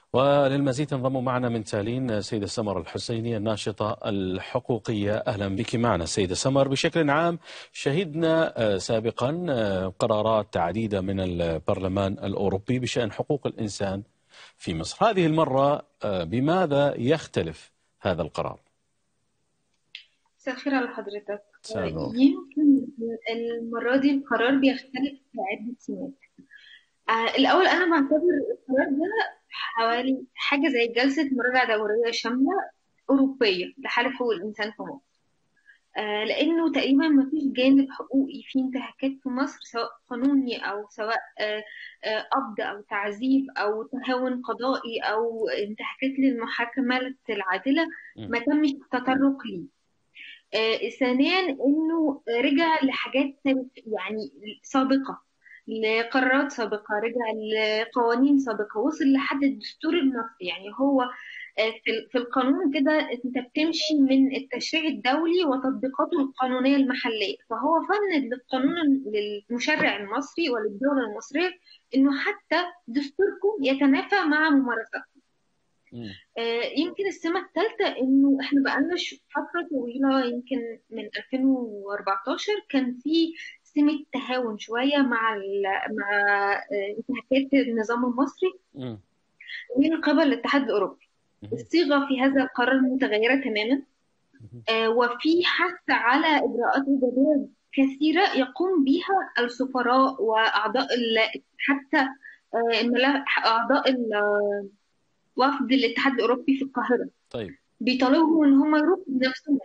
وللمزيد تنضم معنا من تالين سيدة سمر الحسيني الناشطة الحقوقية أهلا بك معنا سيدة سمر بشكل عام شهدنا سابقا قرارات عديدة من البرلمان الأوروبي بشأن حقوق الإنسان في مصر هذه المرة بماذا يختلف هذا القرار؟ مساء الخير على حضرتك يمكن المرة دي القرار بيختلف في عدة سنوات الأول أنا بعتبر القرار ده حوالي حاجة زي جلسة مراجعة دورية شاملة أوروبية لحالة حقوق الإنسان في مصر آه لأنه تقريبا ما فيش جانب حقوقي فيه انتهاكات في مصر سواء قانوني أو سواء آه آه قبض أو تعذيب أو تهاون قضائي أو انتهاكات للمحاكمات العادلة ما تمش التطرق ليه آه ثانيا انه رجع لحاجات يعني سابقه لقرارات سابقه رجع لقوانين سابقه وصل لحد الدستور المصري يعني هو في القانون كده انت بتمشي من التشريع الدولي وتطبيقاته القانونيه المحليه فهو فند للقانون للمشرع المصري وللدوله المصريه انه حتى دستوركم يتنافى مع ممارساتكم يمكن السمة الثالثة إنه إحنا بقالنا فترة طويلة يمكن من 2014 كان في سمة تهاون شوية مع مع انتهاكات النظام المصري من قبل الاتحاد الأوروبي الصيغة في هذا القرار متغيرة تماما وفي حث على إجراءات إيجابية كثيرة يقوم بها السفراء وأعضاء حتى أعضاء وفد الاتحاد الاوروبي في القاهره طيب بيطالبوا ان هم يروحوا بنفسهم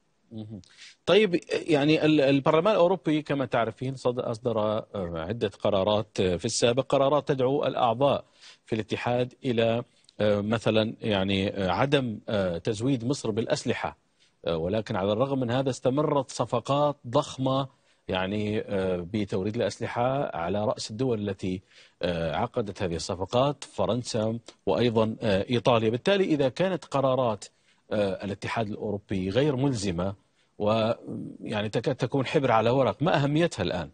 طيب يعني البرلمان الاوروبي كما تعرفين اصدر عده قرارات في السابق قرارات تدعو الاعضاء في الاتحاد الى مثلا يعني عدم تزويد مصر بالاسلحه ولكن على الرغم من هذا استمرت صفقات ضخمه يعني بتوريد الأسلحة على رأس الدول التي عقدت هذه الصفقات فرنسا وأيضا إيطاليا بالتالي إذا كانت قرارات الاتحاد الأوروبي غير ملزمة ويعني تكاد تكون حبر على ورق ما أهميتها الآن؟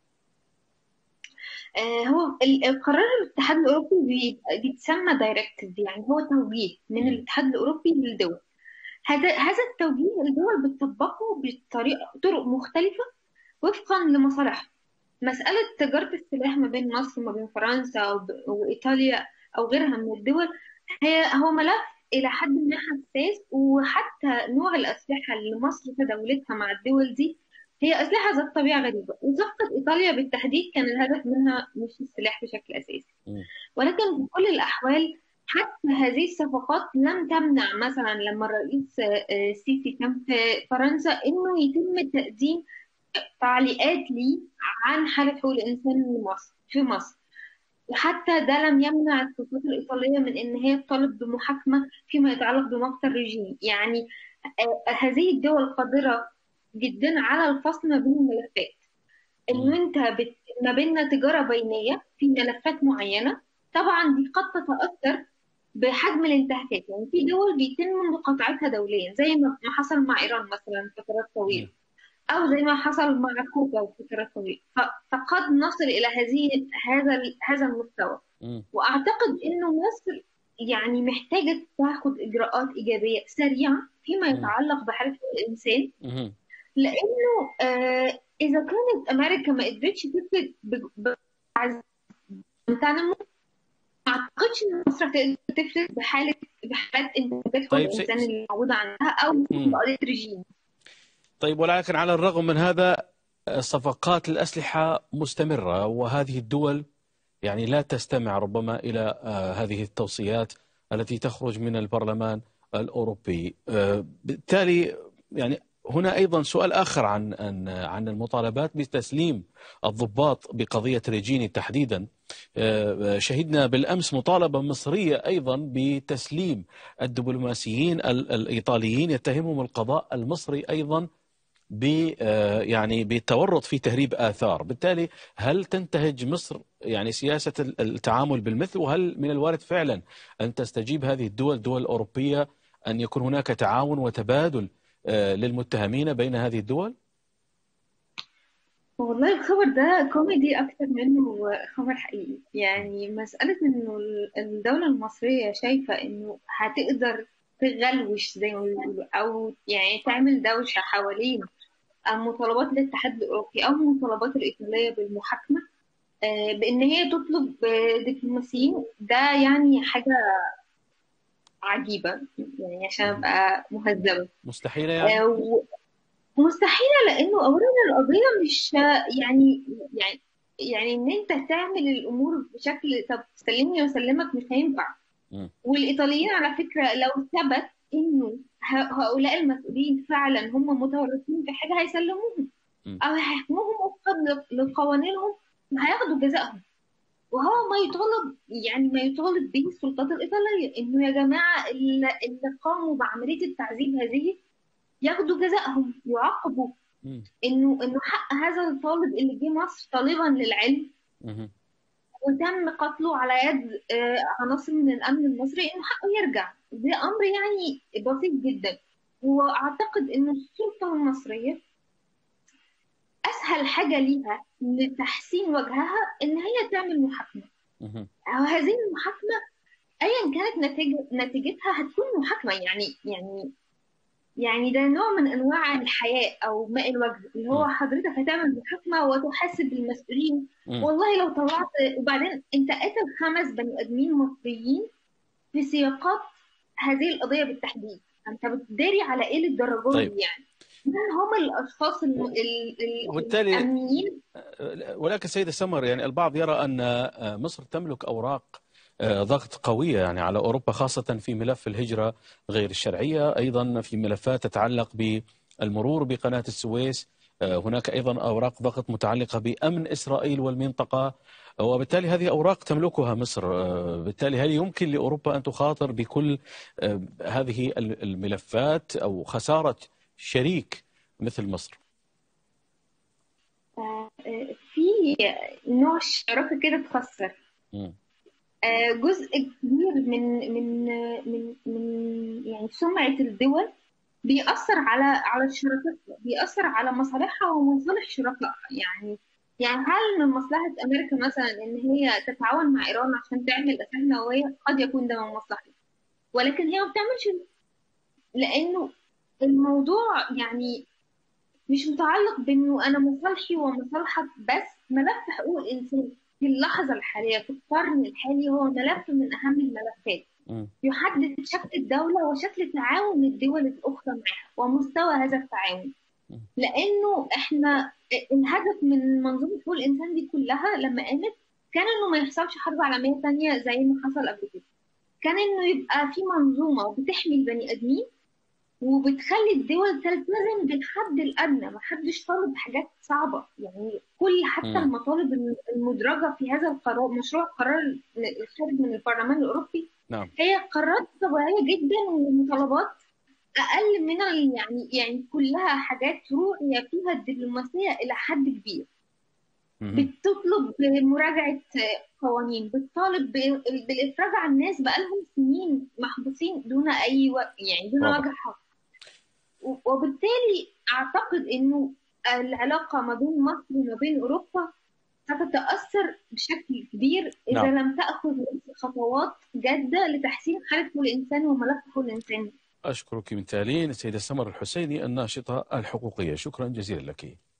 هو القرار الاتحاد الاوروبي بيتسمى دايركتيف يعني هو توجيه من الاتحاد الاوروبي للدول هذا هذا التوجيه الدول بتطبقه بطريقه طرق مختلفه وفقا لمصالحها مسألة تجارة السلاح ما بين مصر وما بين فرنسا وإيطاليا أو غيرها من الدول هي هو ملف إلى حد ما حساس وحتى نوع الأسلحة اللي مصر تداولتها مع الدول دي هي أسلحة ذات طبيعة غريبة وصفقة إيطاليا بالتحديد كان الهدف منها مش السلاح بشكل أساسي ولكن في كل الأحوال حتى هذه الصفقات لم تمنع مثلا لما الرئيس السيسي كان في فرنسا إنه يتم تقديم تعليقات لي عن حالة حقوق الإنسان مصر في مصر وحتى ده لم يمنع السلطات الإيطالية من إن هي تطالب بمحاكمة فيما يتعلق بمقتل رجيم يعني هذه الدول قادرة جدا على الفصل ما بين الملفات إنه أنت بت... ما بيننا تجارة بينية في ملفات معينة طبعا دي قد تتأثر بحجم الانتهاكات يعني في دول بيتم مقاطعتها دوليا زي ما حصل مع إيران مثلا فترات طويلة او زي ما حصل مع كوبا وفترات طويله فقد نصل الى هذه هذا هذا المستوى واعتقد انه مصر يعني محتاجه تاخد اجراءات ايجابيه سريعه فيما يتعلق بحاله الانسان لانه آه اذا كانت امريكا ما قدرتش تفرد بتاعنا ما اعتقدش ان مصر هتقدر تفرد بحاله بحالات انتاجات حقوق الانسان اللي موجوده عندها او قضيه رجيم طيب ولكن على الرغم من هذا صفقات الأسلحة مستمرة وهذه الدول يعني لا تستمع ربما إلى هذه التوصيات التي تخرج من البرلمان الأوروبي بالتالي يعني هنا أيضا سؤال آخر عن عن عن المطالبات بتسليم الضباط بقضية ريجيني تحديدا شهدنا بالأمس مطالبة مصرية أيضا بتسليم الدبلوماسيين الإيطاليين يتهمهم القضاء المصري أيضا ب يعني بالتورط في تهريب آثار بالتالي هل تنتهج مصر يعني سياسة التعامل بالمثل وهل من الوارد فعلا أن تستجيب هذه الدول الدول الأوروبية أن يكون هناك تعاون وتبادل للمتهمين بين هذه الدول؟ والله الخبر ده كوميدي أكتر منه خبر حقيقي يعني مسألة إنه الدولة المصرية شايفة إنه هتقدر تغلوش زي ما بيقولوا أو يعني تعمل دوشة حوالين مطالبات الاتحاد الأوروبي أو المطالبات الإيطالية بالمحاكمة آه، بإن هي تطلب دبلوماسيين ده يعني حاجة عجيبة يعني عشان أبقى مهذبة مستحيلة يعني آه، مستحيلة لأنه أولا القضية مش يعني يعني يعني إن أنت تعمل الأمور بشكل طب سلمني وسلمك مش هينفع والإيطاليين على فكرة لو ثبت إنه هؤلاء المسؤولين فعلا هم متورطين في حاجة هيسلموهم أو هيحكموهم وفقا لقوانينهم هياخدوا جزائهم وهو ما يطالب يعني ما يطالب به السلطات الإيطالية إنه يا جماعة اللي قاموا بعملية التعذيب هذه ياخدوا جزائهم يعاقبوا انه انه حق هذا الطالب اللي جه مصر طالبا للعلم وتم قتله على يد آه، عناصر من الامن المصري انه حقه يرجع ده امر يعني بسيط جدا واعتقد انه السلطه المصريه اسهل حاجه ليها لتحسين وجهها ان هي تعمل محاكمه وهذه المحاكمه ايا كانت نتيجه نتيجتها هتكون محاكمه يعني يعني يعني ده نوع من انواع الحياء او ماء الوجه اللي هو حضرتك هتعمل محاكمه وتحاسب المسؤولين والله لو طلعت وبعدين انت قاتل خمس بني ادمين مصريين في سياقات هذه القضيه بالتحديد انت بتداري على ايه للدرجات طيب. يعني من هم الاشخاص وبالتالي الامنيين ولكن سيدة سمر يعني البعض يرى ان مصر تملك اوراق آه، ضغط قوية يعني على أوروبا خاصة في ملف الهجرة غير الشرعية أيضا في ملفات تتعلق بالمرور بقناة السويس آه، هناك أيضا أوراق ضغط متعلقة بأمن إسرائيل والمنطقة وبالتالي هذه أوراق تملكها مصر آه، بالتالي هل يمكن لأوروبا أن تخاطر بكل هذه الملفات أو خسارة شريك مثل مصر في نوع شراكة كده تخسر آه، جزء كبير من من من من يعني سمعة الدول بيأثر على على الشركات بيأثر على مصالحها ومصالح شركائها يعني يعني هل من مصلحة أمريكا مثلا إن هي تتعاون مع إيران عشان تعمل أسلحة نووية؟ قد يكون ده من مصلحتها ولكن هي ما بتعملش لأنه الموضوع يعني مش متعلق بإنه أنا مصالحي ومصالحك بس ملف حقوق الإنسان في اللحظة الحالية في القرن الحالي هو ملف من أهم الملفات يحدد شكل الدولة وشكل تعاون الدول الأخرى معها ومستوى هذا التعاون لأنه إحنا الهدف من منظومة حقوق الإنسان دي كلها لما قامت كان إنه ما يحصلش حرب عالمية ثانية زي ما حصل قبل كده كان إنه يبقى في منظومة بتحمي البني آدمين وبتخلي الدول تلتزم بالحد الادنى ما حدش طالب حاجات صعبه يعني كل حتى م. المطالب المدرجه في هذا القرار مشروع قرار الخارج من البرلمان الاوروبي نعم. هي قرارات طبيعيه جدا ومطالبات اقل من يعني يعني كلها حاجات رؤيه فيها الدبلوماسيه الى حد كبير بتطلب مراجعه قوانين بتطالب بالافراج عن الناس بقالهم سنين محبوسين دون اي و... يعني دون وجه حق وبالتالي أعتقد إنه العلاقة ما بين مصر وما بين أوروبا ستتأثر بشكل كبير إذا نعم. لم تأخذ خطوات جادة لتحسين حالة كل إنسان وملف كل إنسان أشكرك من تالين السيدة سمر الحسيني الناشطة الحقوقية شكرا جزيلا لك